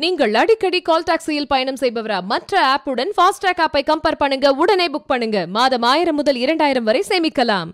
நீங்கள் அடிக்கடி கால் டாக்ஸியில் பயணம் செய்பவரா மற்ற ஆப்புடன் ஃபாஸ்டாக் ஆப்பை கம்பேர் பண்ணுங்க உடனே புக் பண்ணுங்க மாதம் ஆயிரம் முதல் இரண்டாயிரம் வரை சேமிக்கலாம்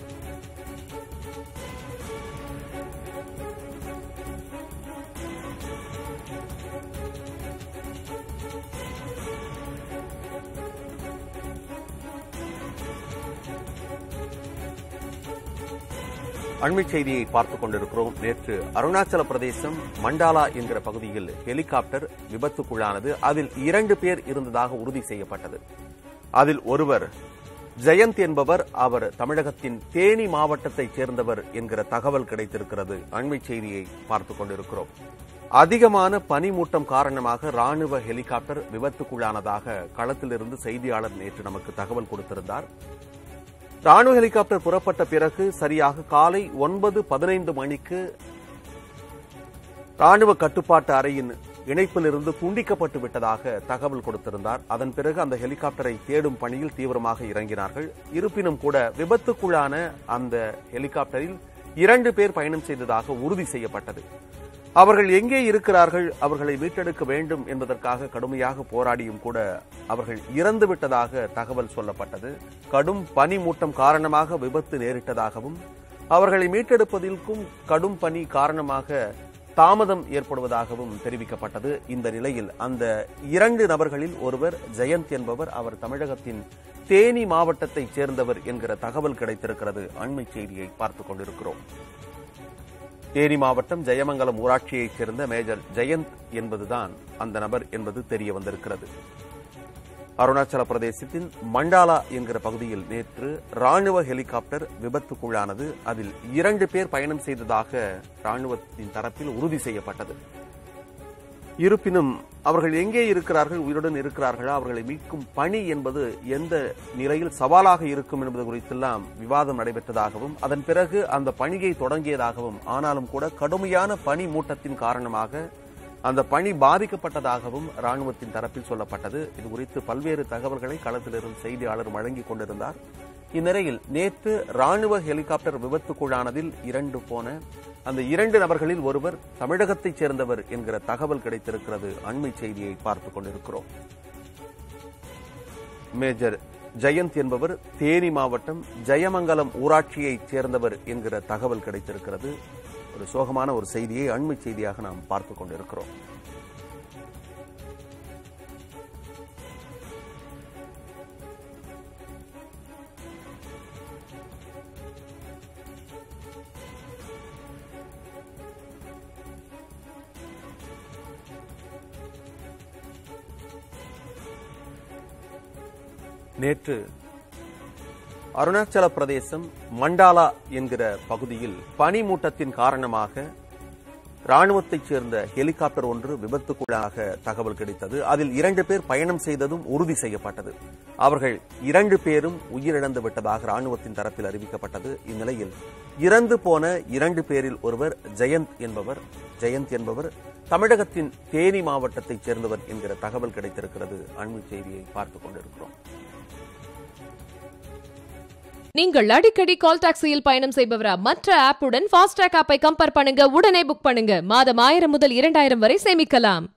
அண்மைச் செய்தியை பார்த்துக் கொண்டிருக்கிறோம் நேற்று அருணாச்சல பிரதேசம் மண்டாலா என்கிற பகுதியில் ஹெலிகாப்டர் விபத்துக்குள்ளானது அதில் இரண்டு பேர் இருந்ததாக உறுதி செய்யப்பட்டது அதில் ஒருவர் ஜெயந்த் என்பவர் அவர் தமிழகத்தின் தேனி மாவட்டத்தைச் சேர்ந்தவர் என்கிற தகவல் கிடைத்திருக்கிறது அண்மைச் செய்தியை பார்த்துக் கொண்டிருக்கிறோம் அதிகமான பனிமூட்டம் காரணமாக ராணுவ ஹெலிகாப்டர் விபத்துக்குள்ளானதாக களத்திலிருந்து செய்தியாளர் நேற்று நமக்கு தகவல் கொடுத்திருந்தார் ராணுவ ஹெலிகாப்டர் புறப்பட்ட பிறகு சரியாக காலை ஒன்பது பதினைந்து மணிக்கு ராணுவ கட்டுப்பாட்டு அறையின் இணைப்பிலிருந்து துண்டிக்கப்பட்டு விட்டதாக தகவல் கொடுத்திருந்தார் அதன் பிறகு அந்த ஹெலிகாப்டரை தேடும் பணியில் தீவிரமாக இறங்கினார்கள் இருப்பினும் கூட விபத்துக்குள்ளான அந்த ஹெலிகாப்டரில் இரண்டு பேர் பயணம் செய்ததாக உறுதி செய்யப்பட்டது அவர்கள் எங்கே இருக்கிறார்கள் அவர்களை மீட்டெடுக்க வேண்டும் என்பதற்காக கடுமையாக போராடியும் கூட அவர்கள் இறந்து விட்டதாக தகவல் சொல்லப்பட்டது கடும் பனிமூட்டம் காரணமாக விபத்து நேரிட்டதாகவும் அவர்களை மீட்டெடுப்பதற்கும் கடும் பனி காரணமாக தாமதம் ஏற்படுவதாகவும் தெரிவிக்கப்பட்டது இந்த நிலையில் அந்த இரண்டு நபர்களில் ஒருவர் ஜெயந்த் என்பவர் அவர் தமிழகத்தின் தேனி மாவட்டத்தைச் சேர்ந்தவர் என்கிற தகவல் கிடைத்திருக்கிறது அண்மை செய்தியை பார்த்துக் கொண்டிருக்கிறோம் தேனி மாவட்டம் ஜெயமங்கலம் ஊராட்சியைச் சேர்ந்த மேஜர் ஜெயந்த் என்பதுதான் அந்த நபர் என்பது தெரிய வந்திருக்கிறது அருணாச்சல பிரதேசத்தின் மண்டாலா என்கிற பகுதியில் நேற்று ராணுவ ஹெலிகாப்டர் விபத்துக்குள்ளானது அதில் இரண்டு பேர் பயணம் செய்ததாக ராணுவத்தின் தரப்பில் உறுதி செய்யப்பட்டது இருப்பினும் அவர்கள் எங்கே இருக்கிறார்கள் உயிருடன் இருக்கிறார்களா அவர்களை மீட்கும் பணி என்பது எந்த நிலையில் சவாலாக இருக்கும் என்பது குறித்தெல்லாம் விவாதம் நடைபெற்றதாகவும் அதன் பிறகு அந்த பணியை தொடங்கியதாகவும் ஆனாலும் கூட கடுமையான பனி மூட்டத்தின் காரணமாக அந்த பணி பாதிக்கப்பட்டதாகவும் ராணுவத்தின் தரப்பில் சொல்லப்பட்டது இது குறித்து பல்வேறு தகவல்களை களத்திலிருந்து செய்தியாளர் வழங்கிக் கொண்டிருந்தார் இந்நிலையில் நேற்று ராணுவ ஹெலிகாப்டர் விபத்துக்குள்ளானதில் இரண்டு போன அந்த இரண்டு நபர்களில் ஒருவர் தமிழகத்தைச் சேர்ந்தவர் என்கிற தகவல் கிடைத்திருக்கிறது அண்மை செய்தியை பார்த்துக் கொண்டிருக்கிறோம் மேஜர் ஜெயந்த் என்பவர் தேனி மாவட்டம் ஜெயமங்கலம் ஊராட்சியைச் சேர்ந்தவர் என்கிற தகவல் கிடைத்திருக்கிறது ஒரு சோகமான ஒரு செய்தியை அண்மை செய்தியாக நாம் பார்த்துக் கொண்டிருக்கிறோம் நேற்று அருணாச்சல பிரதேசம் மண்டாலா என்கிற பகுதியில் பனிமூட்டத்தின் காரணமாக ராணுவத்தைச் சேர்ந்த ஹெலிகாப்டர் ஒன்று விபத்துக்குள்ளாக தகவல் கிடைத்தது அதில் இரண்டு பேர் பயணம் செய்ததும் உறுதி செய்யப்பட்டது அவர்கள் இரண்டு பேரும் உயிரிழந்து விட்டதாக ராணுவத்தின் தரப்பில் அறிவிக்கப்பட்டது இந்நிலையில் இறந்து போன இரண்டு பேரில் ஒருவர் ஜெயந்த் என்பவர் ஜெயந்த் என்பவர் தமிழகத்தின் தேனி மாவட்டத்தைச் சேர்ந்தவர் என்கிற தகவல் கிடைத்திருக்கிறது அண்மை செய்தியை பார்த்துக் கொண்டிருக்கிறோம் நீங்கள் அடிக்கடி கால் டாக்ஸியில் பயணம் செய்பவரா மற்ற ஆப்புடன் ஃபாஸ்டாக் ஆப்பை கம்பேர் பண்ணுங்க உடனே புக் பண்ணுங்க மாதம் ஆயிரம் முதல் இரண்டாயிரம் வரை சேமிக்கலாம்